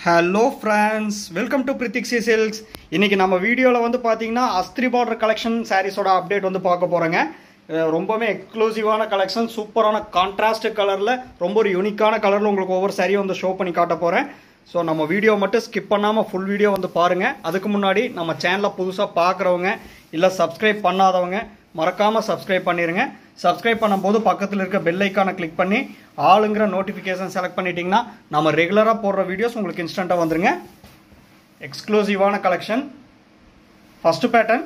hello friends welcome to Prithiksi silks இன்னைக்கு நம்ம வீடியோவில் வந்து பார்த்தீங்கன்னா அஸ்திரி பார்டர் கலெக்ஷன் சாரீஸோட அப்டேட் வந்து பார்க்க போகிறோங்க ரொம்பவே எக்ஸ்க்ளூசிவான கலெக்ஷன் சூப்பரான கான்ட்ராஸ்ட் கலரில் ரொம்ப ஒரு யூனிக்கான கலரில் உங்களுக்கு ஒவ்வொரு சாரியும் வந்து ஷோ பண்ணி காட்ட போகிறேன் ஸோ நம்ம வீடியோ மட்டும் ஸ்கிப் பண்ணாமல் ஃபுல் வீடியோ வந்து பாருங்கள் அதுக்கு முன்னாடி நம்ம சேனலை புதுசாக பார்க்குறவங்க இல்லை சப்ஸ்கிரைப் பண்ணாதவங்க மறக்காமல் சப்ஸ்கிரைப் பண்ணிடுங்க சப்ஸ்கிரைப் பண்ணும்போது பக்கத்தில் இருக்க பெல் ஐக்கானை கிளிக் பண்ணி ஆளுங்கிற நோட்டிஃபிகேஷன் செலக்ட் பண்ணிட்டீங்கன்னா நம்ம ரெகுலராக போடுற வீடியோஸ் உங்களுக்கு இன்ஸ்டண்ட்டாக வந்துருங்க எக்ஸ்க்ளூசிவான collection first pattern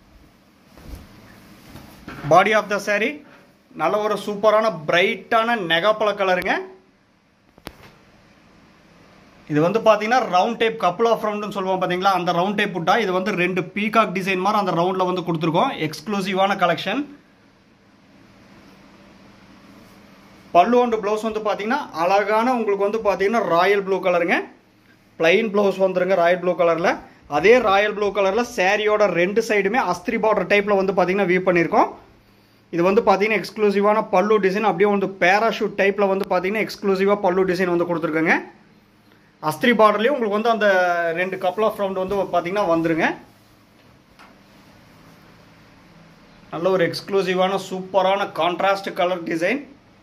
body of the saree நல்ல ஒரு சூப்பரான பிரைட்டான நெகாப்பழ கலருங்க இது வந்து பார்த்தீங்கன்னா ரவுண்ட் டைப் கப்புள் ஆஃப் ரவுண்டுன்னு சொல்லுவோம் பார்த்தீங்களா அந்த ரவுண்ட் டைப் புட்டா இது வந்து ரெண்டு பீகாக் டிசைன் மாதிரி அந்த ரவுண்டில் வந்து கொடுத்துருக்கோம் எக்ஸ்க்ளூசிவான கலெக்ஷன் பல்லு அண்டு ப்ளவுஸ் வந்து பார்த்தீங்கன்னா அழகான உங்களுக்கு வந்து பார்த்தீங்கன்னா ராயல் ப்ளூ கலருங்க பிளைன் ப்ளவுஸ் வந்துருங்க ராயல் ப்ளூ கலரில் அதே ராயல் ப்ளூ கலரில் சாரியோட ரெண்டு சைடுமே அஸ்திரி பார்டர் டைப்பில் வந்து பார்த்தீங்கன்னா வியூ பண்ணியிருக்கோம் இது வந்து பார்த்தீங்கன்னா எக்ஸ்க்ளூசிவான பல்லு டிசைன் அப்படியே வந்து பேராஷூட் டைப்பில் வந்து பார்த்தீங்கன்னா எக்ஸ்க்ளூசிவாக பல்லு டிசைன் வந்து கொடுத்துருக்கோங்க அஸ்திரி பார்டர்லேயும் உங்களுக்கு வந்து அந்த ரெண்டு கப்பல் ஆஃப் ரவுண்ட் வந்து பார்த்தீங்கன்னா வந்துருங்க நல்ல ஒரு எக்ஸ்க்ளூசிவான சூப்பரான கான்ட்ராஸ்ட் கலர் டிசைன்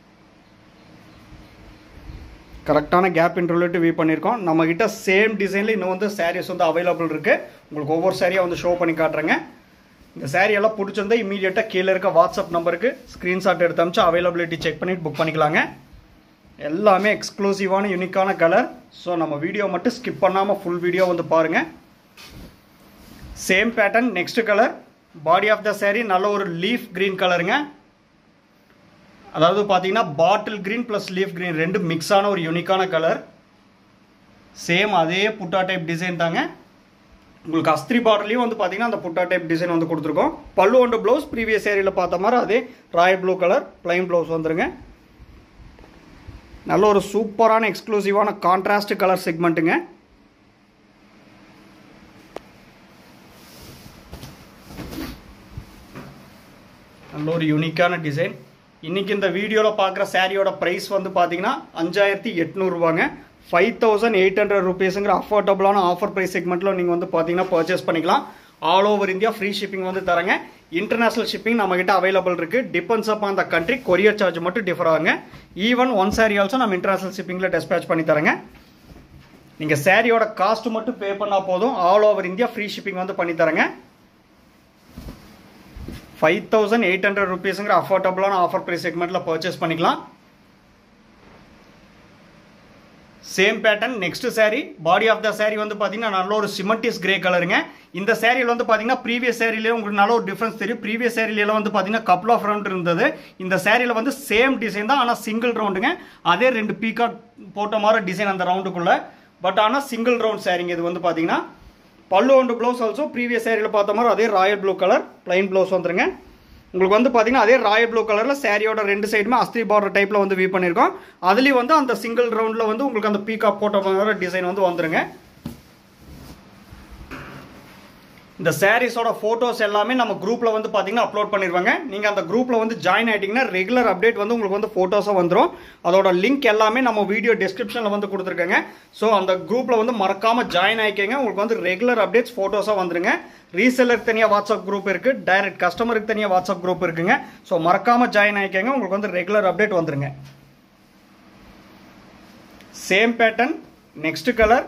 கரெக்டான கேப் இன்டர்வியூட்டு வியூ பண்ணியிருக்கோம் நம்மக்கிட்ட சேம் டிசைனில் இன்னும் வந்து சாரீஸ் வந்து அவைலபிள் இருக்குது உங்களுக்கு ஒவ்வொரு சாரியாக வந்து ஷோ பண்ணி காட்டுறேங்க இந்த சாரீ எல்லாம் பிடிச்சிருந்தா இமீடியட்டாக கீழே இருக்க வாட்ஸ்அப் நம்பருக்கு ஸ்க்ரீன்ஷாட் எடுத்து அமிச்சு அவைலபிலிட்டி செக் பண்ணிட்டு புக் பண்ணிக்கலாங்க எல்லாமே எக்ஸ்க்ளூசிவான யூனிக்கான கலர் ஸோ நம்ம வீடியோ மட்டும் ஸ்கிப் பண்ணாமல் ஃபுல் வீடியோ வந்து பாருங்கள் same pattern next colour body of the saree நல்ல ஒரு லீஃப் க்ரீன் கலருங்க அதாவது பார்த்தீங்கன்னா bottle green plus leaf green ரெண்டு மிக்ஸான ஒரு யூனிக்கான கலர் சேம் அதே புட்டா டைப் டிசைன் தாங்க உங்களுக்கு அஸ்திரி பார்டர்லையும் வந்து பார்த்தீங்கன்னா அந்த புட்டா டைப் டிசைன் வந்து கொடுத்துருக்கோம் பல்லு ஒன்று ப்ளவுஸ் ப்ரீவியஸ் ஏரியில் பார்த்த மாதிரி அதே royal blue colour plain blouse வந்துருங்க நல்ல ஒரு சூப்பரான எக்ஸ்க்ளூசிவான கான்ட்ராஸ்ட் கலர் செக்மெண்ட்டுங்க நல்ல ஒரு யூனிக்கான டிசைன் இன்னைக்கு இந்த வீடியோவில் பார்க்குற சாரியோட ப்ரைஸ் வந்து பார்த்தீங்கன்னா அஞ்சாயிரத்தி எட்நூறுபாங்க ஃபைவ் தௌசண்ட் எயிட் ஹண்ட்ரட் ருபீஸுங்கிற அஃபோர்டபுளான ஆஃபர் ப்ரைஸ் செக்மெண்ட்டில் நீங்கள் வந்து பார்த்தீங்கன்னா பர்ச்சேஸ் பண்ணிக்கலாம் all over India free shipping வந்து தரங்க இன்டர்நேஷனல் ஷிப்பிங் நம்மகிட்ட அவைலபிள் இருக்குது டிபெண்ட்ஸ் அப் அந்த கண்ட்ரி கொரியர் சார்ஜ் மட்டும் டிஃபர் ஆகுங்க ஈவன் ஒன் சாரி ஆல்சோ நம்ம இன்டர்நேஷனல் ஷிப்பிங்கில் டெஸ்பேச் பண்ணி தரங்க நீங்கள் சாரியோட காஸ்ட் மட்டும் பே பண்ணால் போதும் all over India free shipping வந்து பண்ணி தரங்க ஃபைவ் தௌசண்ட் எயிட் ஹண்ட்ரட் ருபீஸுங்கிற அஃபோர்டபுளான ஆஃபர் ப்ரைஸ் செக்மெண்ட்டில் பர்ச்சேஸ் பண்ணிக்கலாம் same pattern next saree body of the saree வந்து பார்த்தீங்கன்னா நல்ல ஒரு சிமெண்டிஸ் கிரே கலருங்க இந்த சேரீல வந்து பார்த்தீங்கன்னா ப்ரீவியஸ் சேரீலேயே உங்களுக்கு நல்ல ஒரு டிஃப்ரென்ஸ் தெரியும் ப்ரீவியஸ் சேரீல வந்து பார்த்தீங்கன்னா கப்பல் ஆஃப் ரவுண்ட் இருந்தது இந்த சேரீல வந்து சேம் டிசைன் தான் ஆனால் சிங்கிள் ரவுண்டுங்க அதே ரெண்டு பீகாக் போட்ட மாதிரி டிசைன் அந்த ரவுண்டுக்குள்ள பட் ஆனால் சிங்கிள் ரவுண்ட் சாரீங்க இது வந்து பார்த்தீங்கன்னா பல்லு ஒன்று ப்ளவுஸ் ஆல்சோ ப்ரீவியஸ் சேரீல பார்த்த மாதிரி அதே royal blue colour plain blouse வந்துருங்க உங்களுக்கு வந்து பார்த்தீங்கன்னா அதே ராயல் ப்ளூ கலரில் சாரியோட ரெண்டு சைடுமே அஸ்திரி பார்டர் டைப்பில் வந்து வியூ பண்ணியிருக்கோம் அதுலேயும் வந்து அந்த சிங்கிள் ரவுண்டில் வந்து உங்களுக்கு அந்த பீகாக் போட்ட மாதிரி டிசைன் வந்து வந்துருங்க இந்த சாரீஸோட ஃபோட்டோஸ் எல்லாமே நம்ம குரூப்பில் வந்து பார்த்தீங்கன்னா அப்லோட் பண்ணிடுவாங்க நீங்கள் அந்த குரூப்பில் வந்து ஜாயின் ஆகிட்டிங்கன்னா ரெகுலர் அப்டேட் வந்து உங்களுக்கு வந்து ஃபோட்டோஸாக வந்துடும் அதோட லிங்க் எல்லாமே நம்ம வீடியோ டிஸ்கிரிப்ஷனில் வந்து கொடுத்துருக்கேங்க ஸோ அந்த குரூப்பில் வந்து மறக்காமல் ஜாயின் ஆகிக்கங்க உங்களுக்கு வந்து ரெகுலர் அப்டேட்ஸ் ஃபோட்டோஸாக வந்துருங்க ரீசெல்லருக்கு தனியாக வாட்ஸ்அப் குரூப் இருக்குது டைரக்ட் கஸ்டமருக்கு தனியாக வாட்ஸ்அப் குரூப் இருக்குங்க ஸோ மறக்காமல் ஜாயின் ஆகிக்கங்க உங்களுக்கு வந்து ரெகுலர் அப்டேட் வந்துருங்க same pattern next colour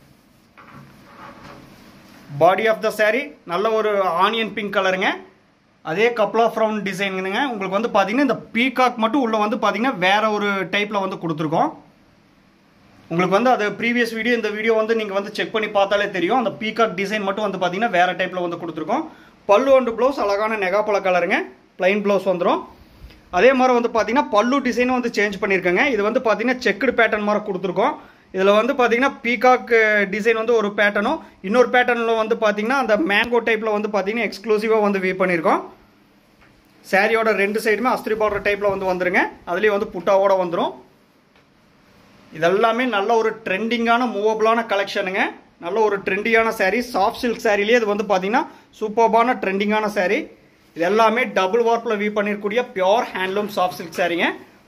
body of the saree நல்ல ஒரு ஆனியன் பிங்க் கலருங்க அதே கப்பல் ஆஃப் ரவுண்ட் டிசைனுங்க உங்களுக்கு வந்து பார்த்தீங்கன்னா இந்த பீகாக் மட்டும் உள்ள வந்து பார்த்தீங்கன்னா வேற ஒரு டைப்பில் வந்து கொடுத்துருக்கோம் உங்களுக்கு வந்து அது ப்ரீவியஸ் வீடியோ இந்த வீடியோ வந்து நீங்கள் வந்து செக் பண்ணி பார்த்தாலே தெரியும் அந்த பீகாக் டிசைன் மட்டும் வந்து பார்த்தீங்கன்னா வேற டைப்பில் வந்து கொடுத்துருக்கோம் பல்லு ஒன்று ப்ளவுஸ் அழகான நெகாப்பழ கலருங்க பிளைன் ப்ளவுஸ் வந்துடும் அதே மாதிரி வந்து பார்த்தீங்கன்னா பல்லு டிசைனும் வந்து சேஞ்ச் பண்ணியிருக்கேங்க இது வந்து பார்த்தீங்கன்னா செக்குடு பேட்டர்ன் மாதிரி கொடுத்துருக்கோம் இதில் வந்து பார்த்தீங்கன்னா பீகாக் டிசைன் வந்து ஒரு பேட்டர்னும் இன்னொரு பேட்டர்னில் வந்து பார்த்தீங்கன்னா அந்த மேங்கோ டைப்பில் வந்து பார்த்தீங்கன்னா எக்ஸ்க்ளூசிவாக வந்து வியூ பண்ணியிருக்கோம் சாரியோட ரெண்டு சைடுமே அஸ்திரி பார்டர் டைப்பில் வந்து வந்துருங்க அதுலேயும் வந்து புட்டாவோட வந்துடும் இதெல்லாமே நல்ல ஒரு ட்ரெண்டிங்கான மூவபிளான கலெக்ஷனுங்க நல்ல ஒரு ட்ரெண்டியான saree சாஃப்ட் சில்க் சாரிலேயே இது வந்து பார்த்தீங்கன்னா சூப்பர்பான ட்ரெண்டிங்கான saree இது எல்லாமே டபுள் வார்ப்பில் வியூ பண்ணிருக்கக்கூடிய பியோர் ஹேண்ட்லூம் சாஃப்ட் சில்க் சாரீங்க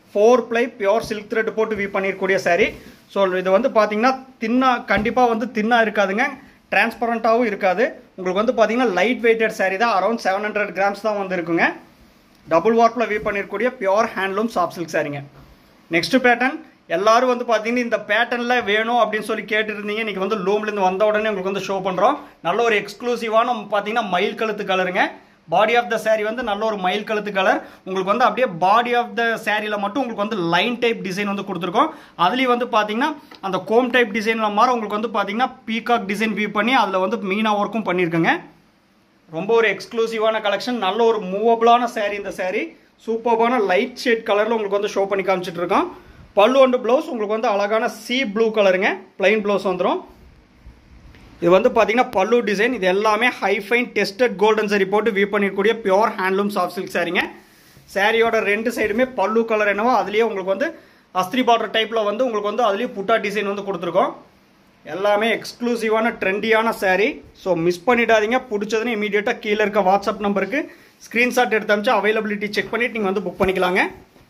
four ply pure silk thread போட்டு வீ பண்ணியிருக்கக்கூடிய saree ஸோ இது வந்து பார்த்தீங்கன்னா தின்னா கண்டிப்பாக வந்து தின்னா இருக்காதுங்க டிரான்ஸ்பரண்ட்டாகவும் இருக்காது உங்களுக்கு வந்து பார்த்தீங்கன்னா லைட் வெயிட்டட் saree தான் அரௌண்ட் செவன் ஹண்ட்ரட் கிராம்ஸ் தான் வந்து இருக்குங்க டபுள் வார்ப்பில் வீ பண்ணியிருக்கக்கூடிய பியோர் ஹேண்ட்லூம் சாஃப்ட் சில்க் சாரிங்க நெக்ஸ்ட் பேட்டர்ன் எல்லாரும் வந்து பார்த்தீங்கன்னா இந்த பேட்டர்னில் வேணும் அப்படின்னு சொல்லி கேட்டுருந்தீங்க இன்னைக்கு வந்து லூம்லேருந்து வந்த உடனே உங்களுக்கு வந்து ஷோ பண்ணுறோம் நல்ல ஒரு எக்ஸ்க்ளூசிவான பார்த்தீங்கன்னா மயில் கழுத்து கலருங்க பாடி ஆஃப் த saree வந்து நல்ல ஒரு மயில் கழுத்து கலர் உங்களுக்கு வந்து அப்படியே பாடி ஆஃப் த சாரியில் மட்டும் உங்களுக்கு வந்து லைன் டைப் டிசைன் வந்து கொடுத்துருக்கோம் அதுலேயும் வந்து பார்த்தீங்கன்னா அந்த கோம் டைப் டிசைனில் மாதிரி உங்களுக்கு வந்து பார்த்தீங்கன்னா பீகாக் டிசைன் வியூ பண்ணி அதில் வந்து மீனா ஒர்க்கும் பண்ணியிருக்கேங்க ரொம்ப ஒரு எக்ஸ்க்ளூசிவான கலெக்ஷன் நல்ல ஒரு மூவபிளான saree இந்த saree சூப்பர்பான லைட் ஷேட் கலரில் உங்களுக்கு வந்து ஷோ பண்ணி காமிச்சிட்டு இருக்கோம் பல்லு அண்டு ப்ளவுஸ் உங்களுக்கு வந்து அழகான சி ப்ளூ கலருங்க plain ப்ளவுஸ் வந்துடும் இது வந்து பார்த்தீங்கன்னா பல்லு டிசைன் இது எல்லாமே ஹைஃபைன் டெஸ்டட் கோல்டன் சரி போட்டு வியூ பண்ணிருக்கக்கூடிய பியோர் ஹேண்ட்லூம் சாஃப்ட் சில்க் சாரீங்க சாரியோட ரெண்டு சைடுமே பல்லு கலர் என்னவோ அதுலேயே உங்களுக்கு வந்து அஸ்திரி பார்டர் டைப்பில் வந்து உங்களுக்கு வந்து அதுலேயும் புட்டா டிசைன் வந்து கொடுத்துருக்கோம் எல்லாமே எக்ஸ்க்ளூசிவான ட்ரெண்டியான saree ஸோ மிஸ் பண்ணிடாதீங்க பிடிச்சதுன்னு இமீடியட்டாக கீழே இருக்க வாட்ஸ்அப் நம்பருக்கு ஸ்க்ரீன்ஷாட் எடுத்து அமிச்சு அவைலபிலிட்டி செக் பண்ணிட்டு நீங்கள் வந்து புக் பண்ணிக்கலாங்க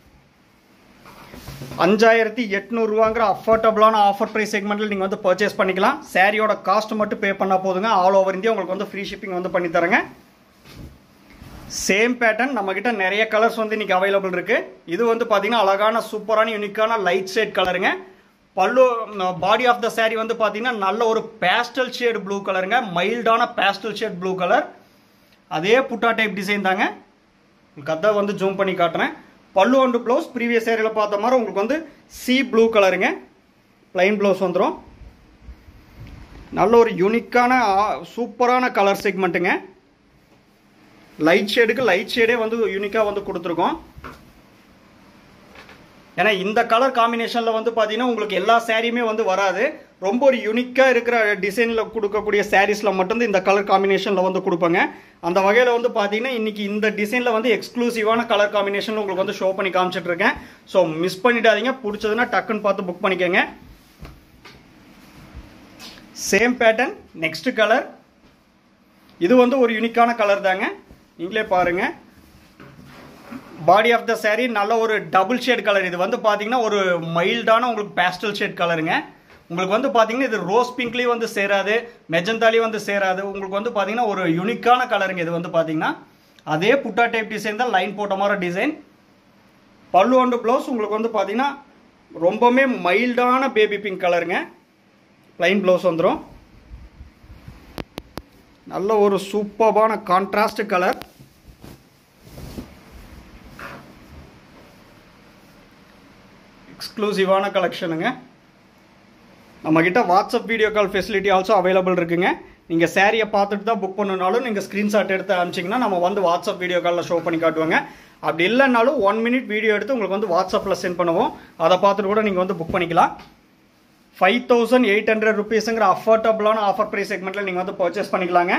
அஞ்சாயிரத்தி எட்நூறுவாங்கிற அஃபோர்டபுளான ஆஃபர் ப்ரைஸ் செக்மெண்ட்டில் நீங்கள் வந்து பர்ச்சேஸ் பண்ணிக்கலாம் சாரியோட காஸ்ட் மட்டும் பே பண்ணால் போதுங்க ஆல் ஓவர் இந்தியா உங்களுக்கு வந்து ஃப்ரீ ஷிப்பிங் வந்து பண்ணி தரேங்க சேம் பேட்டர்ன் நம்மக்கிட்ட நிறைய கலர்ஸ் வந்து இன்னைக்கு அவைலபிள் இருக்கு இது வந்து பார்த்தீங்கன்னா அழகான சூப்பரான யூனிக்கான லைட் ஷேட் கலருங்க பல்லு பாடி ஆஃப் த saree வந்து பார்த்தீங்கன்னா நல்ல ஒரு பேஸ்டல் ஷேட் ப்ளூ கலருங்க மைல்டான பேஸ்டல் ஷேட் ப்ளூ கலர் அதே புட்டா டைப் டிசைன் தாங்க உங்களுக்கு அதான் வந்து ஜூம் பண்ணி காட்டுறேன் பல்லு அண்டு ப்ளவுஸ் ப்ரீவியஸ் ஏரியாவில் பார்த்த மாதிரி உங்களுக்கு வந்து சி ப்ளூ கலருங்க ப்ளைன் ப்ளவுஸ் வந்துடும் நல்ல ஒரு யூனிக்கான சூப்பரான கலர் செக்மெண்ட்டுங்க லைட் ஷேடுக்கு லைட் ஷேடே வந்து யூனிக்காக வந்து கொடுத்துருக்கோம் ஏன்னா இந்த கலர் காம்பினேஷனில் வந்து பார்த்தீங்கன்னா உங்களுக்கு எல்லா சாரியுமே வந்து வராது ரொம்ப ஒரு யூனிக்காக இருக்கிற டிசைனில் கொடுக்கக்கூடிய சாரீஸில் மட்டும்தான் இந்த கலர் காம்பினேஷனில் வந்து கொடுப்பாங்க அந்த வகையில் வந்து பார்த்தீங்கன்னா இன்னைக்கு இந்த டிசைனில் வந்து எக்ஸ்க்ளூசிவான கலர் காம்பினேஷன் உங்களுக்கு வந்து ஷோ பண்ணி காமிச்சிட்டு இருக்கேன் ஸோ மிஸ் பண்ணிடாதீங்க பிடிச்சதுன்னா டக்குன்னு பார்த்து புக் பண்ணிக்கோங்க சேம் பேட்டர்ன் நெக்ஸ்ட் கலர் இது வந்து ஒரு யூனிக்கான கலர் தாங்க நீங்களே பாருங்க பாடி ஆஃப் த saree நல்ல ஒரு டபுள் ஷேட் கலர் இது வந்து பார்த்தீங்கன்னா ஒரு மைல்டான உங்களுக்கு பேஸ்டல் ஷேட் கலருங்க உங்களுக்கு வந்து பார்த்தீங்கன்னா இது ரோஸ் பிங்க்லேயும் வந்து சேராது மெஜந்தாலேயும் வந்து சேராது உங்களுக்கு வந்து பார்த்தீங்கன்னா ஒரு யூனிக்கான கலருங்க இது வந்து பார்த்தீங்கன்னா அதே புட்டா டைப் டிசைன் தான் லைன் போட்ட மாதிரி டிசைன் பல்லு அண்டு ப்ளவுஸ் உங்களுக்கு வந்து பார்த்தீங்கன்னா ரொம்பவுமே மைல்டான பேபி பிங்க் கலருங்க ப்ளைன் ப்ளவுஸ் வந்துடும் நல்ல ஒரு சூப்பர்பான கான்ட்ராஸ்ட் கலர் எக்ஸ்க்ளூசிவான கலெக்ஷனுங்க நம்மக்கிட்ட WhatsApp video call facility also available இருக்குங்க நீங்கள் சேரீயை பார்த்துட்டு தான் புக் பண்ணணுனாலும் நீங்கள் ஸ்க்ரீன்ஷாட் எடுத்து அனுப்பிச்சிங்கன்னா நம்ம வந்து வாட்ஸ்அப் வீடியோ காலில் ஷோ பண்ணி காட்டுவாங்க அப்படி இல்லைனாலும் ஒன் மினிட் வீடியோ எடுத்து உங்களுக்கு வந்து வாட்ஸ்அப்பில் சென்ட் பண்ணுவோம் அதை பார்த்துட்டு கூட நீங்கள் வந்து புக் பண்ணிக்கலாம் ஃபைவ் தௌசண்ட் எயிட் ஹண்ட்ரட் ருபீஸுங்கிற அஃபோர்டபுளான ஆஃபர் ப்ரைஸ் செக்மெண்ட்டில் நீங்கள் வந்து பர்ச்சேஸ் பண்ணிக்கலாங்க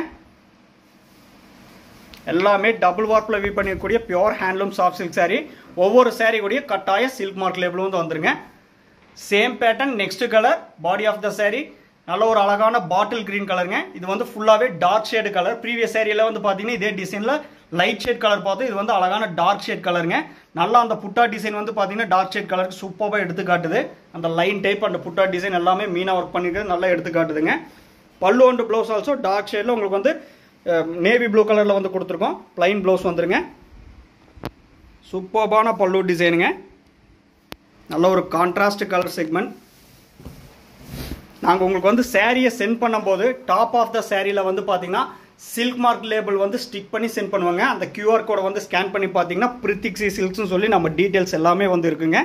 எல்லாமே டபுள் வார்ப்பில் வீ பண்ணிருக்கக்கூடிய pure handloom soft silk saree ஒவ்வொரு saree கூடயும் கட்டாய சில்க் மார்க் லேபிளும் வந்து வந்துருங்க same pattern next colour body of the saree நல்ல ஒரு அழகான பாட்டில் கிரீன் கலருங்க இது வந்து ஃபுல்லாகவே டார்க் ஷேடு கலர் ப்ரீவியஸ் சேரீல வந்து பார்த்தீங்கன்னா இதே டிசைனில் லைட் ஷேட் கலர் பார்த்தோம் இது வந்து அழகான டார்க் ஷேட் கலருங்க நல்லா அந்த புட்டா டிசைன் வந்து பார்த்தீங்கன்னா டார்க் ஷேட் கலருக்கு சூப்பராக எடுத்து காட்டுது அந்த லைன் டைப் அந்த புட்டா டிசைன் எல்லாமே மீனா ஒர்க் பண்ணிக்கிறது நல்லா எடுத்து காட்டுதுங்க பல்லு அண்ட் ப்ளவுஸ் ஆல்சோ டார்க் ஷேடில் உங்களுக்கு வந்து நேவி ப்ளூ கலரில் வந்து கொடுத்துருக்கோம் ப்ளைன் ப்ளவுஸ் வந்துருங்க சூப்பர்பான பல்லு டிசைனுங்க நல்ல ஒரு கான்ட்ராஸ்ட் கலர் செக்மெண்ட் நாங்கள் உங்களுக்கு வந்து சேரீயை சென்ட் பண்ணும்போது டாப் ஆஃப் த சேரீல வந்து பார்த்தீங்கன்னா சில்க் மார்க் லேபிள் வந்து ஸ்டிக் பண்ணி சென்ட் பண்ணுவாங்க அந்த QR கோடை வந்து ஸ்கேன் பண்ணி பார்த்தீங்கன்னா பிரித்திக்ஸி சில்க்ஸ்னு சொல்லி நம்ம டீட்டெயில்ஸ் எல்லாமே வந்து இருக்குங்க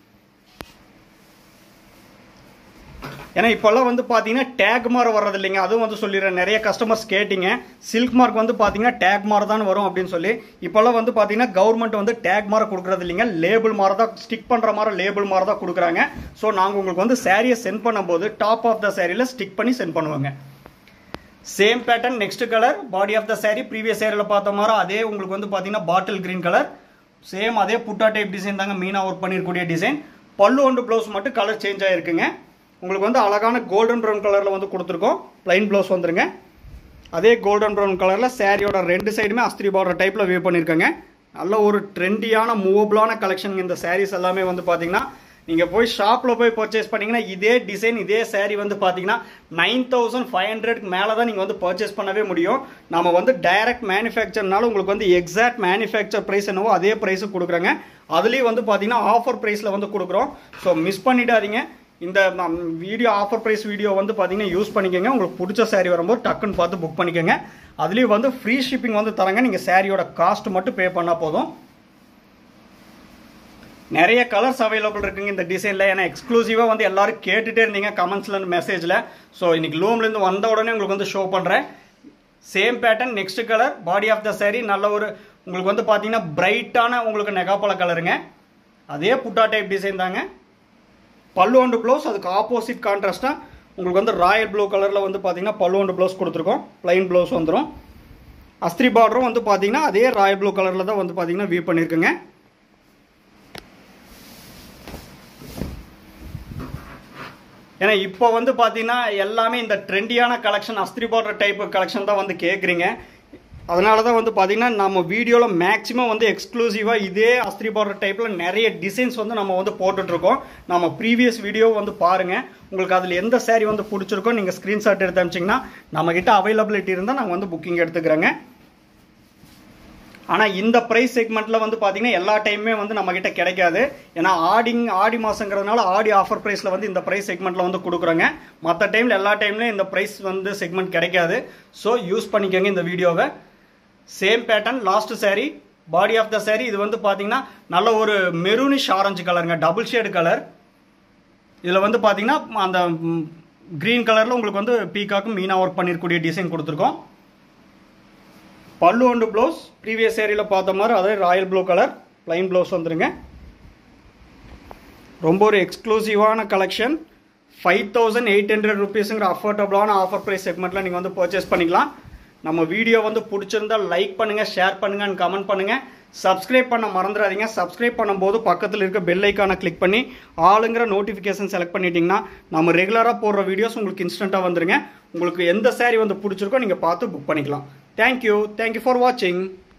ஏன்னா இப்போல்லாம் வந்து பார்த்தீங்கன்னா டேக் மார்க் வர்றது இல்லைங்க அதுவும் வந்து சொல்லிடுறேன் நிறைய கஸ்டமர்ஸ் கேட்டிங்க சில்க் மார்க் வந்து பார்த்தீங்கன்னா டேக் மார்க் தான் வரும் அப்படின்னு சொல்லி இப்போல்லாம் வந்து பார்த்தீங்கன்னா கவர்மெண்ட் வந்து டேக் மார்க் கொடுக்குறது இல்லைங்க லேபிள் மார்க் தான் ஸ்டிக் பண்ணுற மாதிரி லேபிள் மார்க் தான் கொடுக்குறாங்க ஸோ நாங்கள் உங்களுக்கு வந்து சாரியை சென்ட் பண்ணும்போது டாப் ஆஃப் த சாரியில் ஸ்டிக் பண்ணி சென்ட் பண்ணுவாங்க same pattern next colour body of the saree previous சேரில் பார்த்த மாதிரி அதே உங்களுக்கு வந்து பார்த்தீங்கன்னா பாட்டில் கிரீன் கலர் சேம் அதே புட்டா டைப் டிசைன் தாங்க மீனா ஒர்க் பண்ணியிருக்கக்கூடிய டிசைன் பல்லு ஒன்று ப்ளவுஸ் மட்டும் கலர் சேஞ்ச் ஆகிருக்குங்க உங்களுக்கு வந்து அழகான கோல்டன் ப்ரௌன் கலரில் வந்து கொடுத்துருக்கோம் ப்ளைன் ப்ளவுஸ் வந்துருங்க அதே கோல்டன் ப்ரௌன் கலரில் சாரியோட ரெண்டு சைடுமே அஸ்திரி பார்டர் டைப்பில் வியூ பண்ணியிருக்கேங்க நல்ல ஒரு ட்ரெண்டியான மூவபிளான கலெக்ஷன் இந்த sarees எல்லாமே வந்து பார்த்தீங்கன்னா நீங்கள் போய் ஷாப்பில் போய் பர்ச்சேஸ் பண்ணீங்கன்னா இதே டிசைன் இதே saree வந்து பார்த்தீங்கன்னா நைன் தௌசண்ட் ஃபைவ் ஹண்ட்ரட்க்கு மேலே தான் நீங்கள் வந்து பர்ச்சேஸ் பண்ணவே முடியும் நம்ம வந்து டைரக்ட் மேனுஃபேக்சர்னால உங்களுக்கு வந்து எக்ஸாக்ட் மேனுஃபேக்சர் ப்ரைஸ் என்னவோ அதே ப்ரைஸுக்கு கொடுக்குறாங்க அதுலேயும் வந்து பார்த்தீங்கன்னா ஆஃபர் ப்ரைஸில் வந்து கொடுக்குறோம் ஸோ மிஸ் பண்ணிடாதீங்க இந்த வீடியோ ஆஃபர் ப்ரைஸ் வீடியோ வந்து பார்த்தீங்கன்னா யூஸ் பண்ணிக்கோங்க உங்களுக்கு பிடிச்ச saree வரும்போது டக்குன்னு பார்த்து புக் பண்ணிக்கோங்க அதுலேயும் வந்து ஃப்ரீ ஷிப்பிங் வந்து தராங்க நீங்கள் சாரியோட காஸ்ட் மட்டும் பே பண்ணால் போதும் நிறைய கலர்ஸ் அவைலபிள் இருக்குங்க இந்த டிசைனில் ஏன்னா எக்ஸ்க்ளூசிவாக வந்து எல்லாரும் கேட்டுகிட்டே இருந்தீங்க கமெண்ட்ஸில் மெசேஜில் ஸோ இன்னைக்கு லூம்லேருந்து வந்த உடனே உங்களுக்கு வந்து ஷோ பண்ணுறேன் same pattern next colour body of the saree நல்ல ஒரு உங்களுக்கு வந்து பார்த்தீங்கன்னா பிரைட்டான உங்களுக்கு நெகாப்பழ கலருங்க அதே புட்டா டைப் டிசைன் தாங்க பல்லு ஒன்று ப்ளவுஸ் அதுக்கு ஆப்போசிட் கான்ட்ராஸ்ட்டாக உங்களுக்கு வந்து ராயல் ப்ளூ கலரில் வந்து பார்த்தீங்கன்னா பல்லு ஒன்று ப்ளவுஸ் கொடுத்துருக்கோம் ப்ளைன் ப்ளவுஸ் வந்துடும் அஸ்திரி பார்டரும் வந்து பார்த்தீங்கன்னா அதே ராயல் ப்ளூ கலரில் தான் வந்து பார்த்தீங்கன்னா வியூ பண்ணியிருக்குங்க ஏன்னா இப்போ வந்து பார்த்தீங்கன்னா எல்லாமே இந்த ட்ரெண்டியான கலெக்ஷன் அஸ்திரி பார்டர் டைப் கலெக்ஷன் தான் வந்து கேட்குறீங்க அதனால தான் வந்து பார்த்தீங்கன்னா நம்ம வீடியோவில் மேக்ஸிமம் வந்து எக்ஸ்க்ளூசிவாக இதே அஸ்திரி பார்டர் டைப்பில் நிறைய டிசைன்ஸ் வந்து நம்ம வந்து போட்டுட்ருக்கோம் நம்ம ப்ரீவியஸ் வீடியோ வந்து பாருங்கள் உங்களுக்கு அதில் எந்த saree வந்து பிடிச்சிருக்கோ நீங்கள் ஸ்க்ரீன்ஷாட் எடுத்து அனுப்பிச்சிங்கன்னா நம்மக்கிட்ட அவைலபிலிட்டி இருந்தால் நாங்கள் வந்து புக்கிங் எடுத்துக்கிறோங்க ஆனால் இந்த ப்ரைஸ் செக்மெண்ட்டில் வந்து பார்த்தீங்கன்னா எல்லா டைமுமே வந்து நம்மக்கிட்ட கிடைக்காது ஏன்னா ஆடிங் ஆடி மாதங்கிறதுனால ஆடி ஆஃபர் ப்ரைஸில் வந்து இந்த ப்ரைஸ் செக்மெண்ட்டில் வந்து கொடுக்குறோங்க மற்ற டைமில் எல்லா டைம்லையும் இந்த ப்ரைஸ் வந்து செக்மெண்ட் கிடைக்காது ஸோ யூஸ் பண்ணிக்கோங்க இந்த வீடியோவை same pattern last saree body of the saree இது வந்து பார்த்தீங்கன்னா நல்ல ஒரு மெரூனிஷ் ஆரஞ்சு கலருங்க டபுள் ஷேடு கலர் இதில் வந்து பார்த்தீங்கன்னா அந்த க்ரீன் கலரில் உங்களுக்கு வந்து பீகாக்கும் மீனா ஒர்க் பண்ணிருக்கக்கூடிய டிசைன் கொடுத்துருக்கோம் பல்லு ஒன்று ப்ளவுஸ் ப்ரீவியஸ் ஏரியில் பார்த்த மாதிரி அதே royal blue colour plain blouse வந்துருங்க ரொம்ப ஒரு எக்ஸ்க்ளூசிவான collection five thousand eight hundred ருபீஸுங்கிற அஃபோர்டபுளான ஆஃபர் ப்ரைஸ் செக்மெண்ட்டில் நீங்கள் வந்து பர்ச்சேஸ் பண்ணிக்கலாம் நம்ம வீடியோ வந்து பிடிச்சிருந்தா லைக் பண்ணுங்கள் ஷேர் பண்ணுங்கன்னு கமெண்ட் பண்ணுங்கள் சப்ஸ்கிரைப் பண்ண மறந்துடாதீங்க சப்ஸ்கிரைப் பண்ணும்போது பக்கத்தில் இருக்க பெல் ஐக்கானை கிளிக் பண்ணி ஆளுங்கிற நோட்டிஃபிகேஷன் செலக்ட் பண்ணிட்டீங்கன்னா நம்ம ரெகுலராக போடுற வீடியோஸ் உங்களுக்கு இன்ஸ்டண்ட்டாக வந்துருங்க உங்களுக்கு எந்த saree வந்து பிடிச்சிருக்கோ நீங்கள் பார்த்து புக் பண்ணிக்கலாம் தேங்க்யூ தேங்க்யூ ஃபார் வாட்சிங்